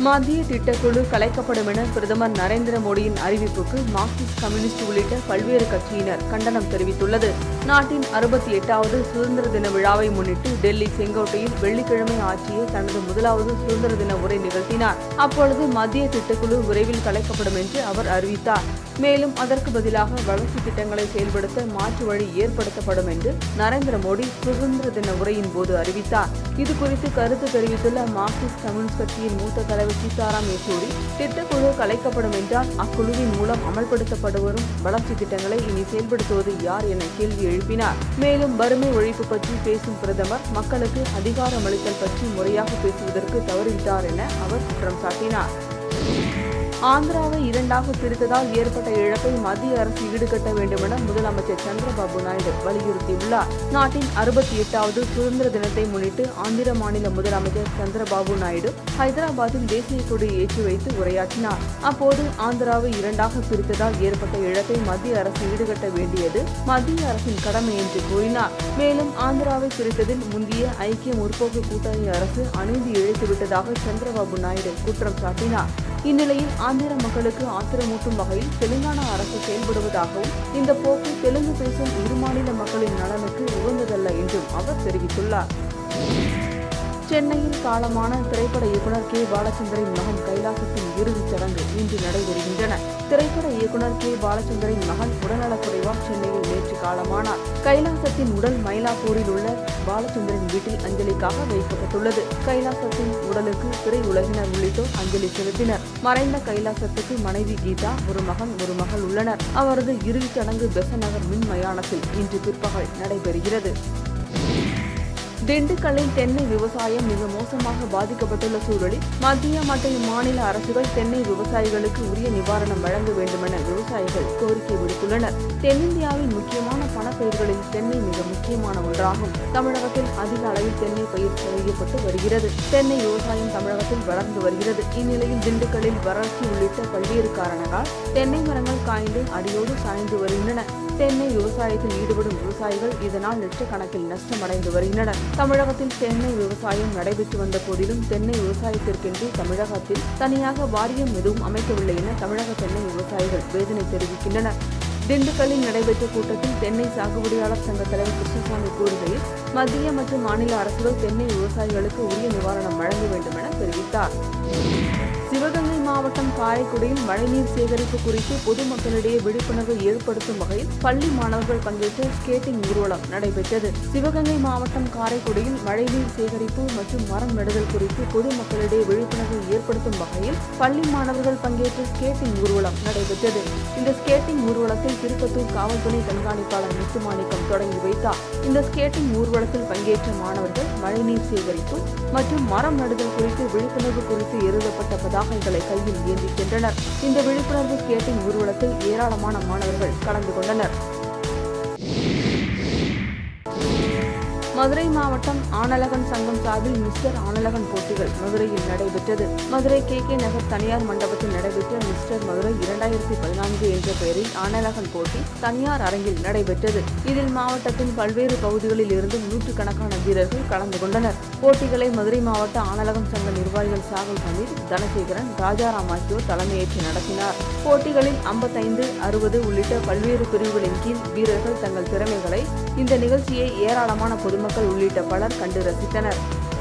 மத்திய திட்டக்குழு கலைக்கப்படும் என பிரதமர் நரேந்திர மோடியின் அறிவிப்புக்கு மார்க்சிஸ்ட் கம்யூனிஸ்ட் உள்ளிட்ட பல்வேறு கட்சியினர் கண்டனம் தெரிவித்துள்ளது நாட்டின் அறுபத்தி எட்டாவது சுதந்திர தின விழாவை முன்னிட்டு டெல்லி செங்கோட்டையில் வெள்ளிக்கிழமை ஆற்றிய தனது முதலாவது சுதந்திர தின உரை நிகழ்த்தினார் அப்பொழுது மத்திய திட்டக்குழு விரைவில் கலைக்கப்படும் என்று அவர் அறிவித்தார் மேலும் அதற்கு பதிலாக வளர்ச்சி திட்டங்களை செயல்படுத்த மாற்று வழி ஏற்படுத்தப்படும் என்று நரேந்திர மோடி சுதந்திர தின உரையின் போது அறிவித்தார் இது குறித்து கருத்து தெரிவித்துள்ள மார்க்சிஸ்ட் கம்யூனிஸ்ட் கட்சியின் மூத்த தலைவர் சீதாராம் யெச்சூரி திட்டக்குழு கலைக்கப்படும் என்றால் அக்குழுவின் மூலம் அமல்படுத்தப்பட்டு வரும் வளர்ச்சி திட்டங்களை இனி செயல்படுத்துவது யார் என கேள்வி எழுப்பினார் மேலும் வறுமை ஒழிப்பு பற்றி பேசும் பிரதமர் மக்களுக்கு அதிகாரமளித்தல் பற்றி முறையாக பேசுவதற்கு தவறிவிட்டார் என அவர் குற்றம் சாட்டினார் ஆந்திராவை இரண்டாக பிரித்ததால் ஏற்பட்ட இழப்பை மத்திய அரசு ஈடுகட்ட வேண்டுமென முதலமைச்சர் சந்திரபாபு நாயுடு வலியுறுத்தியுள்ளார் நாட்டின் அறுபத்தி எட்டாவது சுதந்திர தினத்தை முன்னிட்டு ஆந்திர மாநில முதலமைச்சர் சந்திரபாபு நாயுடு ஹைதராபாத்தில் தேசிய கொடியை ஏற்றி வைத்து உரையாற்றினார் அப்போது ஆந்திராவை இரண்டாக பிரித்ததால் ஏற்பட்ட இழப்பை மத்திய அரசு ஈடுகட்ட வேண்டியது மத்திய அரசின் கடமை என்று கூறினார் மேலும் ஆந்திராவை பிரித்ததில் முந்தைய ஐக்கிய முற்போக்கு கூட்டணி அரசு அநீதி இழைத்துவிட்டதாக சந்திரபாபு நாயுடு குற்றம் சாட்டினார் இந்நிலையில் ஆந்திர மக்களுக்கு ஆத்திரமூட்டும் வகையில் தெலுங்கானா அரசு செயல்படுவதாகவும் இந்த போக்கு தெலுங்கு பேசும் இரு மாநில மக்களின் நலனுக்கு உகந்ததல்ல என்றும் அவர் தெரிவித்துள்ளார் சென்னையில் காலமான திரைப்பட இயக்குனர் கே பாலச்சந்தரின் மகன் கைலாசத்தின் இறுதிச் சடங்கு இன்று நடைபெறுகின்றன திரைப்பட இயக்குனர் கே பாலச்சந்தரின் மகன் உடல்நலக்குறைவால் சென்னையில் நேற்று காலமானார் கைலாசத்தின் உடல் மயிலாப்பூரில் உள்ள பாலச்சந்தரின் வீட்டில் அஞ்சலிக்காக வைக்கப்பட்டுள்ளது கைலாசத்தின் உடலுக்கு திரை உலகினர் உள்ளிட்டோர் அஞ்சலி செலுத்தினர் மறைந்த கைலாசத்துக்கு மனைவி கீதா ஒரு மகன் ஒரு மகள் உள்ளனர் அவரது இறுதிச் சடங்கு பெசநகர் மின் மயானத்தில் இன்று பிற்பகல் நடைபெறுகிறது திண்டுக்கல்லில் தென்னை விவசாயம் மிக மோசமாக பாதிக்கப்பட்டுள்ள சூழலில் மத்திய மற்றும் மாநில அரசுகள் தென்னை விவசாயிகளுக்கு உரிய நிவாரணம் வழங்க வேண்டுமென விவசாயிகள் கோரிக்கை விடுத்துள்ளனர் தென்னிந்தியாவின் முக்கியமான பணப்பயிர்களில் தென்னை மிக முக்கியமான ஒன்றாகும் தமிழகத்தில் அதிக அளவில் தென்னை பயிர் செய்யப்பட்டு வருகிறது தென்னை விவசாயம் தமிழகத்தில் வளர்ந்து வருகிறது இந்நிலையில் திண்டுக்கல்லில் வறட்சி உள்ளிட்ட பல்வேறு காரணங்களால் தென்னை மரங்கள் காய்ந்து அடியோடு சாய்ந்து வருகின்றன தென்னை விவசாயத்தில் ஈடுபடும் விவசாயிகள் இதனால் லட்சக்கணக்கில் நஷ்டமடைந்து வருகின்றனர் தமிழகத்தில் தென்னை விவசாயம் நடைபெற்று வந்த போதிலும் தென்னை விவசாயத்திற்கென்று தமிழகத்தில் தனியாக வாரியம் எதுவும் அமைக்கவில்லை என தமிழக தென்னை விவசாயிகள் வேதனை தெரிவிக்கின்றனர் திண்டுக்கல்லில் நடைபெற்ற கூட்டத்தில் தென்னை சாகுபடியாளர் சங்க தலைவர் கிருஷ்ணசாமி கூறுகையில் மத்திய மற்றும் மாநில அரசுகள் தென்னை விவசாயிகளுக்கு உரிய நிவாரணம் வழங்க வேண்டும் என தெரிவித்தார் சிவகங்கை மாவட்டம் காரைக்குடியில் மழைநீர் சேகரிப்பு குறித்து பொதுமக்களிடையே விழிப்புணர்வை ஏற்படுத்தும் வகையில் பள்ளி மாணவர்கள் பங்கேற்ற ஸ்கேட்டிங் ஊர்வலம் நடைபெற்றது சிவகங்கை மாவட்டம் காரைக்குடியில் மழைநீர் சேகரிப்பு மற்றும் மரம் நடுதல் குறித்து பொதுமக்களிடையே விழிப்புணர்வை ஏற்படுத்தும் வகையில் பள்ளி மாணவர்கள் பங்கேற்ற ஸ்கேட்டிங் ஊர்வலம் நடைபெற்றது இந்த ஸ்கேட்டிங் ஊர்வலத்தில் திருப்பத்தூர் காவல்துறை கண்காணிப்பாளர் முத்துமாணிக்கம் தொடங்கி வைத்தார் இந்த ஸ்கேட்டிங் ஊர்வலத்தில் பங்கேற்ற மாணவர்கள் மழைநீர் சேகரிப்பு மற்றும் மரம் நடுதல் குறித்து விழிப்புணர்வு குறித்து எழுதப்பட்ட பதாகைகளை கையில் ஏந்தி சென்றனர் இந்த விழிப்புணர்வு ஸ்கேட்டிங் ஊர்வலத்தில் ஏராளமான மாணவர்கள் கலந்து கொண்டனர் மதுரை மாவட்டம் ஆனலகன் சங்கம் சார்பில் மிஸ்டர் ஆனலகன் போட்டிகள் மதுரையில் நடைபெற்றது மதுரை கே கே நகர் தனியார் மண்டபத்தில் நடைபெற்ற மிஸ்டர் மதுரை இரண்டாயிரத்தி பதினான்கு என்ற பெயரில் ஆனலகன் போட்டி தனியார் அரங்கில் நடைபெற்றது இதில் மாவட்டத்தின் பல்வேறு பகுதிகளில் இருந்து நூற்றுக்கணக்கான வீரர்கள் கலந்து கொண்டனர் போட்டிகளை மதுரை மாவட்ட ஆனலகன் சங்க நிர்வாகிகள் சாகுல் ஹமீத் தனசேகரன் ராஜாராம் ஆகியோர் தலைமையேற்று நடத்தினார் போட்டிகளில் ஐம்பத்தைந்து அறுபது உள்ளிட்ட பல்வேறு பிரிவுகளின் கீழ் வீரர்கள் தங்கள் திறமைகளை இந்த நிகழ்ச்சியை ஏராளமான பொதுமக்கள் உள்ளிட்ட பலர் கண்டு ரசித்தனர்